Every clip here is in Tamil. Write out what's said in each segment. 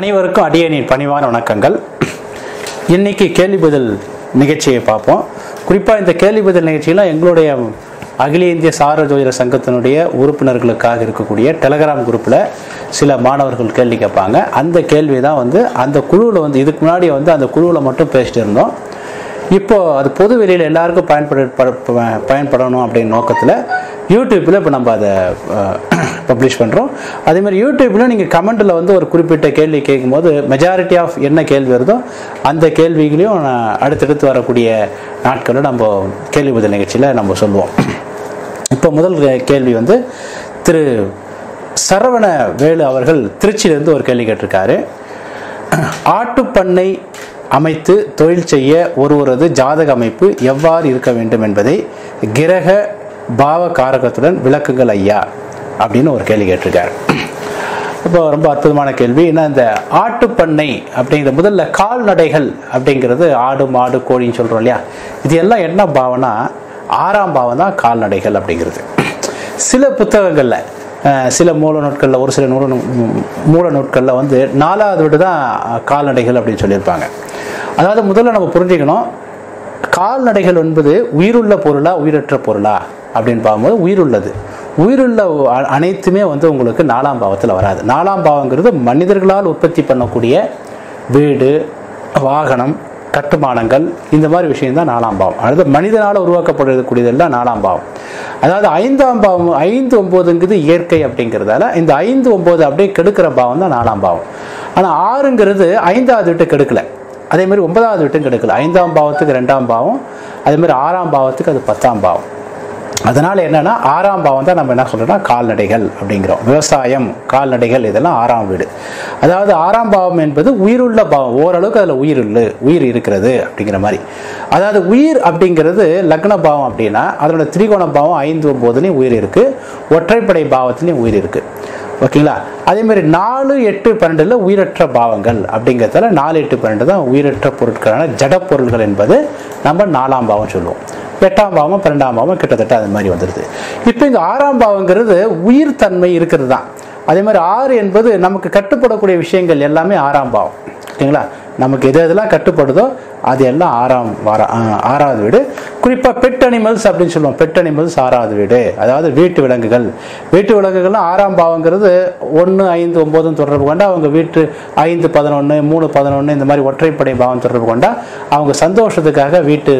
அனைவருக்கும் அடியனின் பணிவான வணக்கங்கள் இன்னைக்கு கேள்வி பதில் நிகழ்ச்சியை பார்ப்போம் குறிப்பாக இந்த கேள்வி பதில் நிகழ்ச்சியில் எங்களுடைய அகில இந்திய சார ஜோதிட சங்கத்தினுடைய உறுப்பினர்களுக்காக இருக்கக்கூடிய டெலகிராம் குரூப்பில் சில மாணவர்கள் கேள்வி கேட்பாங்க அந்த கேள்வி தான் வந்து அந்த குழுவில் வந்து இதுக்கு முன்னாடி வந்து அந்த குழுவில் மட்டும் பேசிட்டு இருந்தோம் இப்போ அது பொது வெளியில் எல்லாருக்கும் பயன்பட பட- ப- பயன்படணும் அப்படின்னு நோக்கத்தில் யூடியூப்பில் இப்போ நம்ம அதை பப்ளிஷ் பண்ணுறோம் அதே மாதிரி யூடியூப்பில் நீங்கள் கமெண்ட்டில் வந்து ஒரு குறிப்பிட்ட கேள்வி கேட்கும்போது மெஜாரிட்டி ஆஃப் என்ன கேள்வி வருதோ அந்த கேள்விகளையும் நான் அடுத்தடுத்து வரக்கூடிய நாட்களில் நம்ம கேள்வி பதில் நிகழ்ச்சியில் நம்ம சொல்லுவோம் இப்போ முதல் கே- கேள்வி வந்து திரு சரவண வேலு அவர்கள் திருச்சியிலேருந்து ஒரு கேள்வி கேட்டிருக்காரு ஆட்டுப்பண்ணை அமைத்து தொழில் செய்ய ஒருவரது ஜாதக அமைப்பு எவ்வாறு இருக்க வேண்டும் என்பதை கிரக பாவ காரகத்துடன் விளக்குங்கள் ஐயா அப்படின்னு ஒரு கேள்வி கேட்டிருக்காரு இப்போ ரொம்ப அற்புதமான கேள்வி ஏன்னா இந்த ஆட்டுப்பண்ணை அப்படிங்கிற முதல்ல கால்நடைகள் அப்படிங்கிறது ஆடு மாடு கோழின்னு சொல்கிறோம் இல்லையா இது எல்லாம் என்ன பாவனா ஆறாம் பாவம் தான் கால்நடைகள் அப்படிங்கிறது சில புத்தகங்களில் அஹ், சில மூல நூட்களில் ஒரு சில நூல நூ- மூல நூட்களில் வந்து நாலாவது வீடு தான் கால்நடைகள் அப்படின்னு சொல்லியிருப்பாங்க அதாவது முதல்ல நம்ம புரிஞ்சுக்கணும் கால்நடைகள் என்பது உயிருள்ள பொருளா உயிரற்ற பொருளா அப்படின்னு பார்க்கும்போது உயிருள்ளது உயிருள்ள அ- அனைத்துமே வந்து உங்களுக்கு நாலாம் பாவத்தில் வராது நாலாம் பாவங்கிறது மனிதர்களால் உற்பத்தி பண்ணக்கூடிய வீடு வாகனம் கட்டுமானங்கள் இந்த மாதிரி விஷயம் தான் நாலாம் பாவம் அதாவது மனிதனால் உருவாக்கப்படக்கூடியதெல்லாம் நாலாம் பாவம் அதாவது ஐந்தாம் பாவம் ஐந்து ஒம்போதுங்கிறது இயற்கை அப்படிங்கிறதால இந்த ஐந்து ஒம்பது அப்படியே கெடுக்கிற பாவம் தான் நாலாம் பாவம் ஆனால் ஆறுங்கிறது ஐந்தாவது விட்டு கெடுக்கல அதே மாதிரி ஒன்பதாவது வீட்டும் கெடுக்கல ஐந்தாம் பாவத்துக்கு ரெண்டாம் பாவம் அதே மாதிரி ஆறாம் பாவத்துக்கு அது பத்தாம் பாவம் அதனால என்னன்னா ஆறாம் பாவம் தான் நம்ம என்ன சொல்றோம்னா கால்நடைகள் அப்படிங்கிறோம் விவசாயம் கால்நடைகள் இதெல்லாம் ஆறாம் வீடு அதாவது ஆறாம் பாவம் என்பது உயிருள்ள பாவம் ஓரளவுக்கு அதில் உயிர் இல்லை உயிர் இருக்கிறது அப்படிங்கிற மாதிரி அதாவது உயிர் அப்படிங்கிறது லக்ன பாவம் அப்படின்னா அதோட திரிகோண பாவம் ஐந்து ஒம்போதுலேயும் உயிர் இருக்கு ஒற்றைப்படை பாவத்துலேயும் உயிர் இருக்கு ஓகேங்களா அதே மாதிரி நாலு எட்டு பன்னெண்டுல உயிரற்ற பாவங்கள் அப்படிங்கிறதால நாலு எட்டு பன்னெண்டு தான் உயிரற்ற பொருட்களான ஜட பொருள்கள் என்பது நம்ம நாலாம் பாவம் சொல்லுவோம் எட்டாம் பாவம் பன்னெண்டாம் பாவம் கிட்டத்தட்ட அது மாதிரி வந்துடுது இப்போ இந்த ஆறாம் பாவங்கிறது உயிர் தன்மை இருக்கிறது தான் அதே மாதிரி ஆறு என்பது நமக்கு கட்டுப்படக்கூடிய விஷயங்கள் எல்லாமே ஆறாம் பாவம் ஓகேங்களா நமக்கு எது எதெல்லாம் கட்டுப்படுதோ அது எல்லாம் ஆறாம் வார ஆ, ஆறாவது வீடு குறிப்பாக பெட் அனிமல்ஸ் அப்படின்னு சொல்லுவோம் பெட் அனிமல்ஸ் ஆறாவது வீடு அதாவது வீட்டு விலங்குகள் வீட்டு விலங்குகள்லாம் ஆறாம் பாவங்கிறது ஒன்று ஐந்து ஒம்போதும் தொடர்பு கொண்டா அவங்க வீட்டு ஐந்து பதினொன்று மூணு பதினொன்று இந்த மாதிரி ஒற்றைப்படை பாவம் தொடர்பு கொண்டா அவங்க சந்தோஷத்துக்காக வீட்டு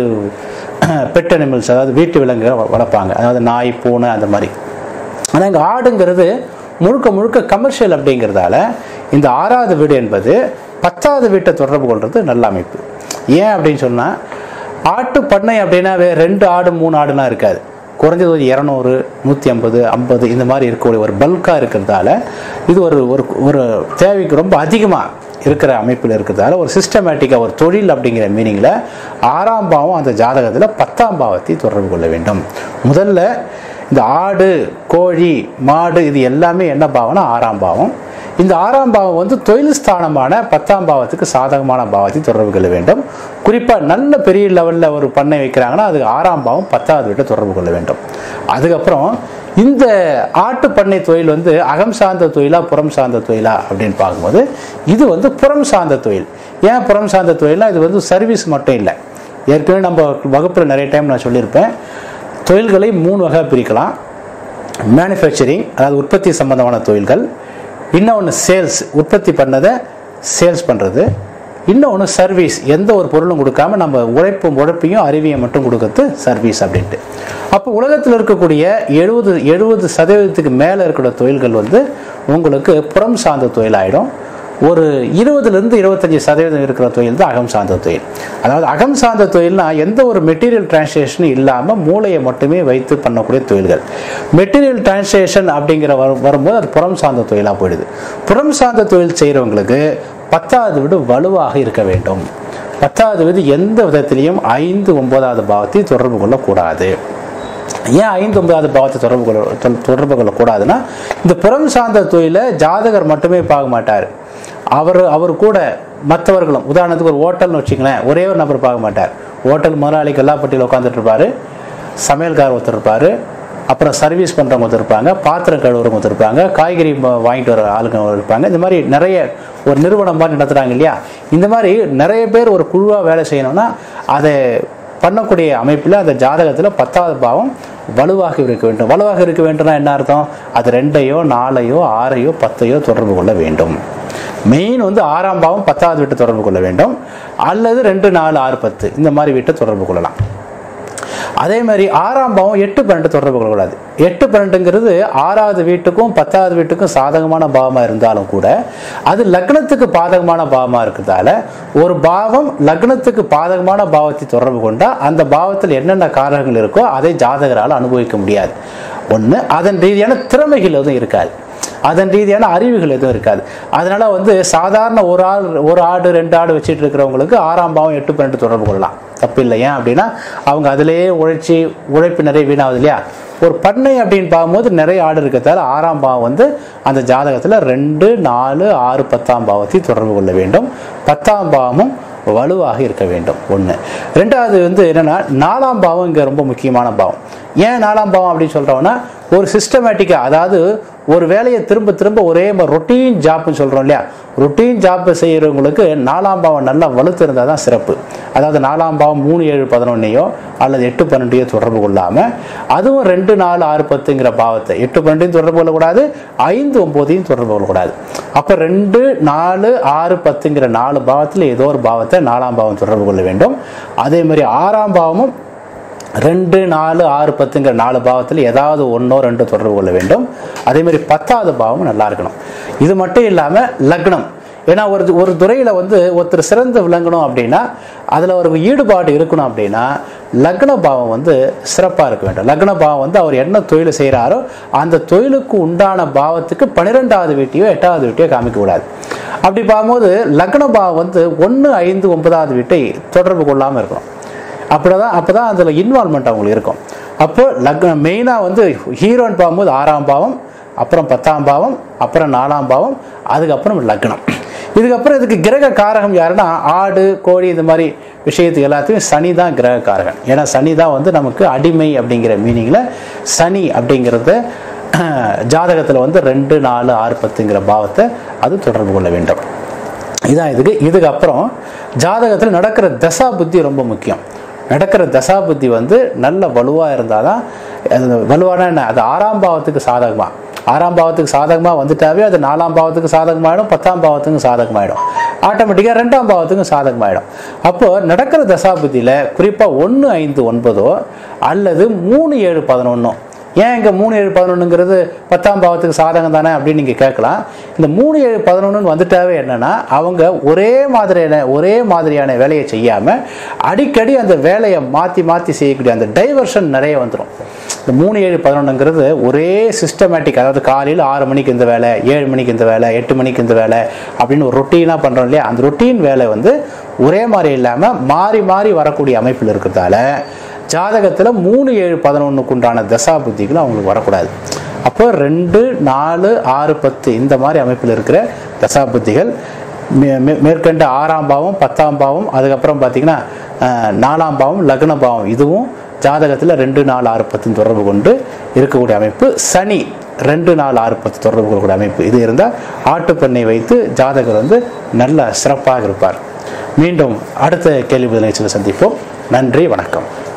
பெட் அனிமல்ஸ் அதாவது வீட்டு விலங்குகளை வ- வளர்ப்பாங்க அதாவது நாய் பூனை அந்த மாதிரி ஆனால் இங்கே ஆடுங்கிறது முழுக்க முழுக்க கமர்ஷியல் அப்படிங்கிறதால இந்த ஆறாவது வீடு என்பது பத்தாவது வீட்டை தொடர்பு கொள்வது நல்ல அமைப்பு ஏன் அப்படின்னு சொன்னால் ஆட்டு பண்ணை அப்படின்னாவே ரெண்டு ஆடு மூணு ஆடுலாம் இருக்காது குறைஞ்சது ஒரு இரநூறு நூற்றி ஐம்பது ஐம்பது இந்த மாதிரி இருக்கக்கூடிய ஒரு பல்காக இருக்கிறதால இது ஒரு ஒரு ஒரு தேவைக்கு ரொம்ப அதிகமாக இருக்கிற அமைப்பில் இருக்கிறதால ஒரு சிஸ்டமேட்டிக்காக ஒரு தொழில் அப்படிங்கிற மீனிங்கில் ஆறாம் பாவம் அந்த ஜாதகத்தில் பத்தாம் பாவத்தை தொடர்பு கொள்ள வேண்டும் முதல்ல இந்த ஆடு கோழி மாடு இது எல்லாமே என்ன பாவம்னா ஆறாம் பாவம் இந்த ஆறாம் பாவம் வந்து தொழில் ஸ்தானமான பத்தாம் பாவத்துக்கு சாதகமான பாவத்தை தொடர்பு கொள்ள வேண்டும் குறிப்பாக நல்ல பெரிய லெவலில் ஒரு பண்ணை வைக்கிறாங்கன்னா அது ஆறாம் பாவம் பத்தாவது வீட்டை தொடர்பு கொள்ள வேண்டும் அதுக்கப்புறம் இந்த ஆட்டு பண்ணை தொழில் வந்து அகம் சார்ந்த தொழிலா புறம் சார்ந்த தொழிலா அப்படின்னு பார்க்கும்போது இது வந்து புறம் சார்ந்த தொழில் ஏன் புறம் சார்ந்த தொழில்னா இது வந்து சர்வீஸ் மட்டும் இல்லை ஏற்கனவே நம்ம வகுப்பில் நிறைய டைம் நான் சொல்லியிருப்பேன் தொழில்களை மூணு வகை பிரிக்கலாம் மேனுஃபேக்சரிங் அதாவது உற்பத்தி சம்பந்தமான தொழில்கள் இன்னொன்று சேல்ஸ் உற்பத்தி பண்ணதை சேல்ஸ் பண்ணுறது இன்னொன்று சர்வீஸ் எந்த ஒரு பொருளும் கொடுக்காம நம்ம உழைப்பும் உழைப்பையும் அறிவியும் மட்டும் கொடுக்கறது சர்வீஸ் அப்படின்ட்டு அப்போ உலகத்தில் இருக்கக்கூடிய எழுபது எழுபது சதவீதத்துக்கு மேலே இருக்கிற தொழில்கள் வந்து உங்களுக்கு புறம் சார்ந்த தொழிலாயிடும் ஒரு இருபதுலேருந்து இருபத்தஞ்சி சதவீதம் இருக்கிற தொழில் தான் அகம் சார்ந்த தொழில் அதாவது அகம் சார்ந்த தொழில்னா எந்த ஒரு மெட்டீரியல் டிரான்ஸ்லேஷனும் இல்லாமல் மூளையை மட்டுமே வைத்து பண்ணக்கூடிய தொழில்கள் மெட்டீரியல் டிரான்ஸ்லேஷன் அப்படிங்கிற வரும் வரும்போது அது புறம் சார்ந்த தொழிலாக போயிடுது புறம் சார்ந்த தொழில் செய்கிறவங்களுக்கு பத்தாவது வீடு வலுவாக இருக்க வேண்டும் பத்தாவது வீடு எந்த விதத்திலையும் ஐந்து ஒன்பதாவது பாவத்தை தொடர்பு கொள்ளக்கூடாது ஏன் ஐந்து ஒன்பதாவது பாவத்தை தொடர்பு கொள்ள தொ- தொடர்பு கொள்ளக்கூடாதுன்னா இந்த புறம் சார்ந்த தொழிலை ஜாதகர் மட்டுமே பார்க்க மாட்டார் அவர் அவர் கூட மற்றவர்களும் உதாரணத்துக்கு ஒரு ஹோட்டல்னு வச்சுங்களேன் ஒரே ஒரு நபர் பார்க்க மாட்டார் ஹோட்டல் முதலாளி கல்லாப்பட்டியில் உட்காந்துட்டு இருப்பாரு சமையல்கார் ஒருத்தர் இருப்பாரு அப்புறம் சர்வீஸ் பண்ணுறவங்க ஒருத்தர் இருப்பாங்க பாத்திரம் கழுவுறவங்க ஒருத்தர் இருப்பாங்க காய்கறி ம- வாங்கிட்டு வர ஆளுங்க இருப்பாங்க இந்த மாதிரி நிறைய ஒரு நிறுவனம் மாதிரி நடத்துகிறாங்க இல்லையா இந்த மாதிரி நிறைய பேர் ஒரு குழுவாக வேலை செய்யணும்னா அதை பண்ணக்கூடிய அமைப்பில் அந்த ஜாதகத்தில் பத்தாவது பாவம் வலுவாக இருக்க வேண்டும் வலுவாக இருக்க வேண்டும்னா என்ன அர்த்தம் அது ரெண்டையோ நாலையோ ஆறையோ பத்தையோ தொடர்பு கொள்ள வேண்டும் மெயின் வந்து ஆறாம் பாவம் பத்தாவது வீட்டை தொடர்பு கொள்ள வேண்டும் அல்லது ரெண்டு நாலு ஆறு பத்து இந்த மாதிரி வீட்டை தொடர்பு கொள்ளலாம் அதே மாதிரி ஆறாம் பாவம் எட்டு பன்னெண்டு தொடர்பு கொள்ளக்கூடாது எட்டு பன்னெண்டுங்கிறது ஆறாவது வீட்டுக்கும் பத்தாவது வீட்டுக்கும் சாதகமான பாவமாக இருந்தாலும் கூட அது லக்னத்துக்கு பாதகமான பாவமாக இருக்கிறதால ஒரு பாவம் லக்னத்துக்கு பாதகமான பாவத்தை தொடர்பு கொண்டால் அந்த பாவத்தில் என்னென்ன காரகங்கள் இருக்கோ அதை ஜாதகரால் அனுபவிக்க முடியாது ஒன்று அதன் ரீதியான திறமைகள் எதுவும் இருக்காது அதன் ரீதியான அறிவுகள் எதுவும் இருக்காது அதனால வந்து சாதாரண ஒரு ஆள் ஒரு ஆடு ரெண்டு ஆடு வச்சுட்டு இருக்கிறவங்களுக்கு ஆறாம் பாவம் எட்டு பன்னெண்டு தொடர்பு கொள்ளலாம் தப்பு இல்லை ஏன் அப்படின்னா அவங்க அதிலேயே உழைச்சி உழைப்பு நிறைய வீணாகுது இல்லையா ஒரு பண்ணை அப்படின்னு பார்க்கும்போது நிறைய ஆடு இருக்கிறதால ஆறாம் பாவம் வந்து அந்த ஜாதகத்தில் ரெண்டு நாலு ஆறு பத்தாம் பாவத்தை தொடர்பு கொள்ள வேண்டும் பத்தாம் பாவமும் வலுவாக இருக்க வேண்டும் ஒன்று ரெண்டாவது வந்து என்னென்னா நாலாம் பாவம் இங்கே ரொம்ப முக்கியமான பாவம் ஏன் நாலாம் பாவம் அப்படின்னு சொல்கிறோம்னா ஒரு சிஸ்டமேட்டிக்காக அதாவது ஒரு வேலையை திரும்ப திரும்ப ஒரே மாதிரி ரொட்டீன் ஜாப்னு சொல்கிறோம் இல்லையா ரொட்டீன் ஜாப் செய்கிறவங்களுக்கு நாலாம் பாவம் நல்லா வலுத்து இருந்தால் தான் சிறப்பு அதாவது நாலாம் பாவம் மூணு ஏழு பதினொன்னையோ அல்லது எட்டு பன்னெண்டையோ தொடர்பு கொள்ளாமல் அதுவும் ரெண்டு நாலு ஆறு பத்துங்கிற பாவத்தை எட்டு பன்னெண்டையும் தொடர்பு கொள்ளக்கூடாது ஐந்து ஒம்போதையும் தொடர்பு கொள்ளக்கூடாது அப்போ ரெண்டு நாலு ஆறு பத்துங்கிற நாலு பாவத்தில் ஏதோ ஒரு பாவத்தை நாலாம் பாவம் தொடர்பு கொள்ள வேண்டும் அதே மாதிரி ஆறாம் பாவமும் ரெண்டு நாலு ஆறு பத்துங்கிற நாலு பாவத்தில் ஏதாவது ஒன்றோ ரெண்டோ தொடர்பு கொள்ள வேண்டும் அதே மாதிரி பத்தாவது பாவம் நல்லா இருக்கணும் இது மட்டும் இல்லாமல் லக்னம் ஏன்னா ஒரு ஒரு துறையில் வந்து ஒருத்தர் சிறந்து விளங்கணும் அப்படின்னா அதில் ஒரு ஈடுபாடு இருக்கணும் அப்படின்னா லக்ன பாவம் வந்து சிறப்பாக இருக்க வேண்டும் லக்ன பாவம் வந்து அவர் என்ன தொழில் செய்கிறாரோ அந்த தொழிலுக்கு உண்டான பாவத்துக்கு பன்னிரெண்டாவது வீட்டையோ எட்டாவது வீட்டையோ காமிக்கக்கூடாது அப்படி பார்க்கும்போது லக்ன பாவம் வந்து ஒன்று ஐந்து ஒன்பதாவது வீட்டை தொடர்பு கொள்ளாமல் இருக்கணும் அப்படிதான் அப்போ தான் அதில் இன்வால்மெண்ட் அவங்களுக்கு இருக்கும் அப்போ லக்ன மெயினாக வந்து ஹீரோயின் பார்க்கும்போது ஆறாம் பாவம் அப்புறம் பத்தாம் பாவம் அப்புறம் நாலாம் பாவம் அதுக்கப்புறம் லக்னம் இதுக்கப்புறம் இதுக்கு கிரக காரகம் யாருன்னா ஆடு கோழி இந்த மாதிரி விஷயத்துக்கு எல்லாத்தையும் சனி தான் கிரக காரகன் ஏன்னா சனி தான் வந்து நமக்கு அடிமை அப்படிங்கிற மீனிங்கில் சனி அப்படிங்கிறது ஜாதகத்தில் வந்து ரெண்டு நாலு ஆறு பத்துங்கிற பாவத்தை அது தொடர்பு கொள்ள வேண்டும் இதான் இதுக்கு இதுக்கப்புறம் ஜாதகத்தில் நடக்கிற தசா புத்தி ரொம்ப முக்கியம் நடக்கிற தசா புத்தி வந்து நல்ல வலுவாக இருந்தால் தான் அது வலுவான என்ன அது ஆறாம் பாவத்துக்கு சாதகமாக ஆறாம் பாவத்துக்கு சாதகமாக வந்துட்டாவே அது நாலாம் பாவத்துக்கு சாதகமாயிடும் பத்தாம் பாவத்துக்கும் சாதகமாயிடும் ஆட்டோமேட்டிக்காக ரெண்டாம் பாவத்துக்கும் சாதகமாயிடும் அப்போ நடக்கிற தசாபுத்தியில் குறிப்பாக ஒன்று ஐந்து ஒன்பதோ அல்லது மூணு ஏழு பதினொன்னோ ஏன் இங்கே மூணு ஏழு பதினொன்றுங்கிறது பத்தாம் பாவத்துக்கு சாதகம் தானே அப்படின்னு நீங்கள் கேட்கலாம் இந்த மூணு ஏழு பதினொன்றுன்னு வந்துட்டாவே என்னென்னா அவங்க ஒரே மாதிரியான ஒரே மாதிரியான வேலையை செய்யாமல் அடிக்கடி அந்த வேலையை மாற்றி மாற்றி செய்யக்கூடிய அந்த டைவர்ஷன் நிறைய வந்துடும் இந்த மூணு ஏழு பதினொன்றுங்கிறது ஒரே சிஸ்டமேட்டிக் அதாவது காலையில் ஆறு மணிக்கு இந்த வேலை ஏழு மணிக்கு இந்த வேலை எட்டு மணிக்கு இந்த வேலை அப்படின்னு ஒரு ரொட்டீனாக பண்ணுறோம் இல்லையா அந்த ரொட்டீன் வேலை வந்து ஒரே மாதிரி இல்லாமல் மாறி மாறி வரக்கூடிய அமைப்பில் இருக்கிறதால ஜாதகத்தில் மூணு ஏழு பதினொன்றுக்கு உண்டான தசா புத்திகள் அவங்களுக்கு வரக்கூடாது அப்போ ரெண்டு நாலு ஆறு பத்து இந்த மாதிரி அமைப்பில் இருக்கிற தசா புத்திகள் மே- மே- மேற்கண்ட ஆறாம் பாவம் பத்தாம் பாவம் அதுக்கப்புறம் பார்த்தீங்கன்னா அஹ், நாலாம் பாவம் லக்ன பாவம் இதுவும் ஜாதகத்தில் ரெண்டு நாலு ஆறு பத்து தொடர்பு கொண்டு இருக்கக்கூடிய அமைப்பு சனி ரெண்டு நாலு ஆறு பத்து தொடர்பு கொள்ளக்கூடிய அமைப்பு இது இருந்தால் ஆட்டுப்பண்ணை வைத்து ஜாதகர் வந்து நல்ல சிறப்பாக இருப்பார் மீண்டும் அடுத்த கேள்வி பதில் நிகழ்ச்சியில் சந்திப்போம் நன்றி வணக்கம்